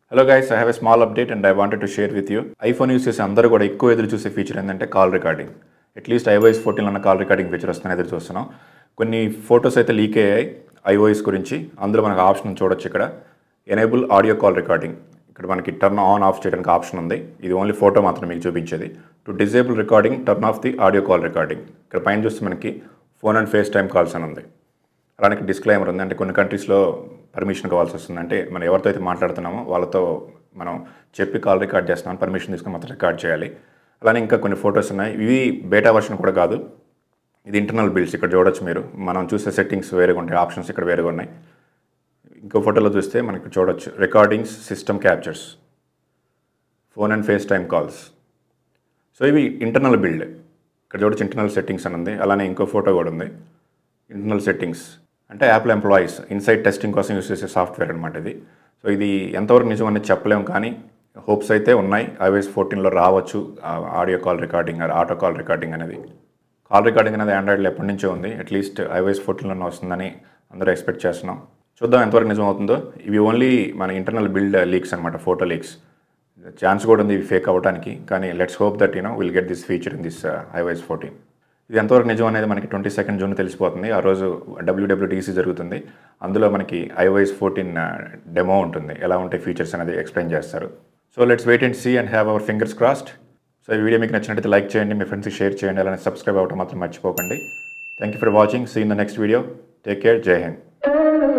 hello guys I have a small update and I wanted to share with you iPhone use చేసే అందరూ కూడా ఎక్కువ ఎదురు చూసే ఫీచర్ ఏంటంటే call recording at least iOS fourteen అన్న కాల్ రికార్డింగ్ ఫీచర్ వస్తుందని ఎదురు చూస్తున్నాం కొన్ని ఫొటోస్ అయితే లీక్ అయ్యాయి ఐఓఎస్ గురించి అందులో మనకు ఆప్షన్ చూడొచ్చు ఇక్కడ ఎనేబుల్ ఆడియో కాల్ రికార్డింగ్ ఇక్కడ మనకి టర్న్ ఆన్ ఆఫ్ చేయడానికి ఆప్షన్ ఉంది ఇది ఓన్లీ ఫోటో మాత్రం మీకు చూపించేది to disable recording turn off the audio call recording ఇక్కడ పైన చూస్తే మనకి phone and FaceTime calls అని ఉంది అలానే డిస్క్లైమర్ ఉంది అంటే కొన్ని కంట్రీస్లో పర్మిషన్ కావాల్సి వస్తుంది అంటే మనం ఎవరితో అయితే మాట్లాడుతున్నామో వాళ్ళతో మనం చెప్పి కాల్ రికార్డ్ చేస్తున్నాం పర్మిషన్ తీసుకుని మొత్తం రికార్డ్ చేయాలి అలానే ఇంకా కొన్ని ఫొటోస్ ఉన్నాయి ఇవి బేటా వర్షన్ కూడా కాదు ఇది ఇంటర్నల్ బిల్డ్స్ ఇక్కడ చూడొచ్చు మీరు మనం చూసే సెట్టింగ్స్ వేరేగా ఉంటాయి ఆప్షన్స్ ఇక్కడ వేరేగా ఉన్నాయి ఇంకో ఫోటోలో చూస్తే మనకి చూడొచ్చు recordings system captures phone and FaceTime calls so ఇవి ఇంటర్నల్ బిల్డ్ ఇక్కడ చూడొచ్చు ఇంటర్నల్ సెట్టింగ్స్ అని ఉంది అలానే ఇంకో ఫోటో కూడా ఉంది ఇంటర్నల్ సెట్టింగ్స్ అంటే యాప్లో ఎంప్లాయీస్ ఇన్సైడ్ టెస్టింగ్ కోసం యూస్ చేసే సాఫ్ట్వేర్ అనమాట ఇది సో ఇది ఎంతవరకు నిజం అనేది చెప్పలేము కానీ హోప్స్ అయితే ఉన్నాయి ఐవైఎస్ ఫోర్టీన్లో రావచ్చు audio call recording auto call recording అనేది కాల్ రికార్డింగ్ అనేది ఆండ్రాయిడ్లో ఎప్పటి నుంచో ఉంది అట్లీస్ట్ ఐవైఎస్ ఫోర్టీన్లోనే వస్తుందని అందరూ ఎక్స్పెక్ట్ చేస్తున్నాం చూద్దాం ఎంతవరకు నిజం అవుతుందో ఇవి ఓన్లీ మన ఇంటర్నల్ బిల్డ్ లీక్స్ అనమాట ఫోటో లీక్స్ ఛాన్స్ కూడా ఉంది ఇవి ఫేక్ అవ్వడానికి కానీ let's hope that you know will get this feature in this iOS fourteen ఇది ఎంతవరకు నిజం అనేది మనకి ట్వంటీ సెకండ్ జూన్ తెలిసిపోతుంది ఆ రోజు డబ్ల్యూడబ్ల్యూటీసీ జరుగుతుంది అందులో మనకి ఐఓఎస్ ఫోర్టీన్ డెమో ఉంటుంది ఎలా ఉంటాయి ఫీచర్స్ అనేది ఎక్స్ప్లెయిన్ చేస్తారు so let's wait and see and have our fingers crossed so ఈ వీడియో మీకు నచ్చినట్లయితే లైక్ చేయండి మీ ఫ్రెండ్స్కి షేర్ చేయండి అలానే సబ్స్క్రైబ్ అవ్వడం మాత్రం మర్చిపోకండి thank you for watching see in the next video take care జై హింద్